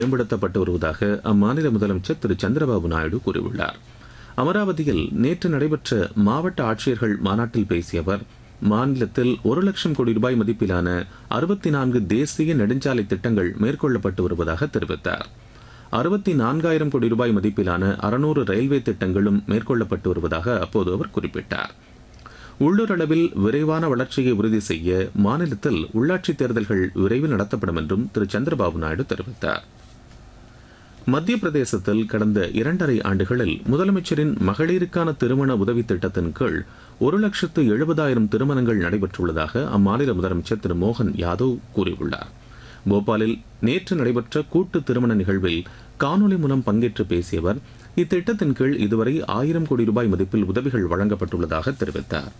மேம்படுத்தப்பட்டு வருவதாக அம்மாநில முதலமைச்சர் திரு சந்திரபாபு நாயுடு கூறியுள்ளார் அமராவதியில் நேற்று நடைபெற்ற மாவட்ட ஆட்சியர்கள் மாநாட்டில் பேசிய அவர் மாநிலத்தில் ஒரு லட்சம் கோடி ரூபாய் மதிப்பிலான அறுபத்தி நான்கு தேசிய நெடுஞ்சாலை திட்டங்கள் மேற்கொள்ளப்பட்டு வருவதாக தெரிவித்தார் அறுபத்தி நான்காயிரம் கோடி ரூபாய் மதிப்பிலான அறுநூறு ரயில்வே திட்டங்களும் மேற்கொள்ளப்பட்டு வருவதாக அப்போது அவர் குறிப்பிட்டார் உள்ளூர் அளவில் விரைவான வளர்ச்சியை உறுதி செய்ய மாநிலத்தில் உள்ளாட்சித் தேர்தல்கள் விரைவில் நடத்தப்படும் என்றும் திரு சந்திரபாபு நாயுடு தெரிவித்தார் மத்திய பிரதேசத்தில் கடந்த இரண்டரை ஆண்டுகளில் முதலமைச்சரின் மகளிருக்கான திருமண உதவி திட்டத்தின் கீழ் ஒரு லட்சத்து எழுபதாயிரம் திருமணங்கள் நடைபெற்றுள்ளதாக அம்மாநில முதலமைச்சர் திரு மோகன் யாதவ் கூறியுள்ளார் போபாலில் நேற்று நடைபெற்ற கூட்டு திருமண நிகழ்வில் காணொலி மூலம் பங்கேற்று பேசிய அவர் இத்திட்டத்தின் கீழ் இதுவரை ஆயிரம் கோடி ரூபாய் மதிப்பில் உதவிகள் வழங்கப்பட்டுள்ளதாக தெரிவித்தார்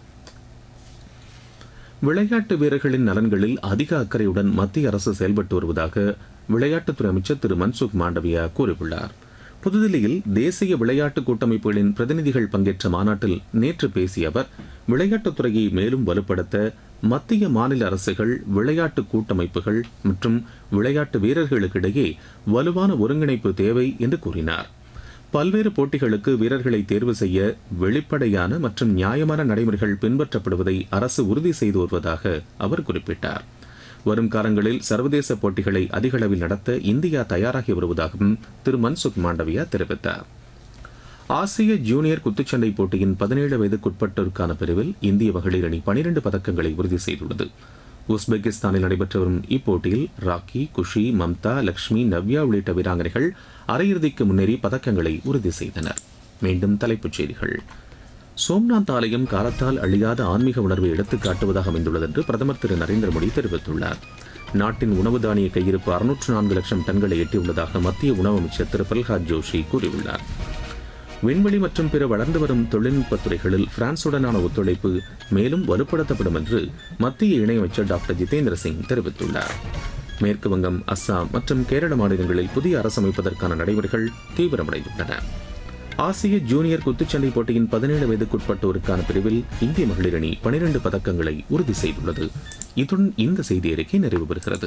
விளையாட்டு வீரர்களின் நலன்களில் அதிக அக்கறையுடன் மத்திய அரசு செயல்பட்டு வருவதாக விளையாட்டுத்துறை அமைச்சர் திரு மன்சுக் மாண்டவியா கூறியுள்ளார் புதுதில்லியில் தேசிய விளையாட்டு கூட்டமைப்புகளின் பிரதிநிதிகள் பங்கேற்ற மாநாட்டில் நேற்று பேசிய அவர் விளையாட்டுத்துறையை மேலும் வலுப்படுத்த மத்திய மாநில அரசுகள் விளையாட்டு கூட்டமைப்புகள் மற்றும் விளையாட்டு வீரர்களுக்கிடையே வலுவான ஒருங்கிணைப்பு தேவை என்று கூறினார் பல்வேறு போட்டிகளுக்கு வீரர்களை தேர்வு செய்ய வெளிப்படையான மற்றும் நியாயமான நடைமுறைகள் பின்பற்றப்படுவதை அரசு உறுதி செய்து வருவதாக அவர் குறிப்பிட்டார் வரும் காலங்களில் சர்வதேச போட்டிகளை அதிக அளவில் நடத்த இந்தியா தயாராகி வருவதாகவும் திரு மன்சுக் மாண்டவியா தெரிவித்தார் ஆசிய ஜூனியர் குத்துச்சண்டை போட்டியின் பதினேழு வயதுக்குட்பட்டோருக்கான பிரிவில் இந்திய மகளிர் அணி பனிரெண்டு பதக்கங்களை உறுதி செய்துள்ளது உஸ்பெகிஸ்தானில் நடைபெற்று வரும் இப்போட்டியில் ராக்கி குஷி மம்தா லக்ஷ்மி நவ்யா உள்ளிட்ட வீராங்கனைகள் அரையிறுதிக்கு முன்னேறி பதக்கங்களை உறுதி செய்தனர் மீண்டும் தலைப்புச் செய்திகள் சோம்நாத் ஆலயம் காலத்தால் அழியாத ஆன்மீக உணர்வை எடுத்துக் காட்டுவதாக அமைந்துள்ளது என்று பிரதமர் திரு நரேந்திர மோடி தெரிவித்துள்ளார் நாட்டின் உணவு தானிய கையிருப்பு அறுநூற்று நான்கு லட்சம் டன்களை எட்டியுள்ளதாக மத்திய உணவு அமைச்சர் திரு பிரல்ஹாத் ஜோஷி கூறியுள்ளார் விண்வெளி மற்றும் பிற வளர்ந்து வரும் தொழில்நுட்பத் துறைகளில் பிரான்சுடனான ஒத்துழைப்பு மேலும் வலுப்படுத்தப்படும் என்று மத்திய இணையமைச்சர் டாக்டர் ஜிதேந்திர சிங் தெரிவித்துள்ளார் மேற்கு வங்கம் அஸ்ஸாம் மற்றும் கேரள மாநிலங்களில் புதிய அரசு அமைப்பதற்கான நடைமுறைகள் தீவிரமடைந்துள்ளன ஆசிய ஜூனியர் குத்துச்சண்டை போட்டியின் பதினேழு வயதுக்குட்பட்டோருக்கான பிரிவில் இந்திய மகளிர் அணி பனிரெண்டு பதக்கங்களை உறுதி செய்துள்ளது இத்துடன் இந்த செய்தி அறிக்கை நிறைவு பெறுகிறது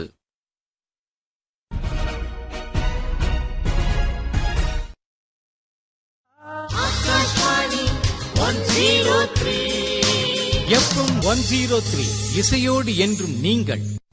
எஃப்எம் ஒன் ஜீரோ த்ரீ இசையோடு என்றும் நீங்கள்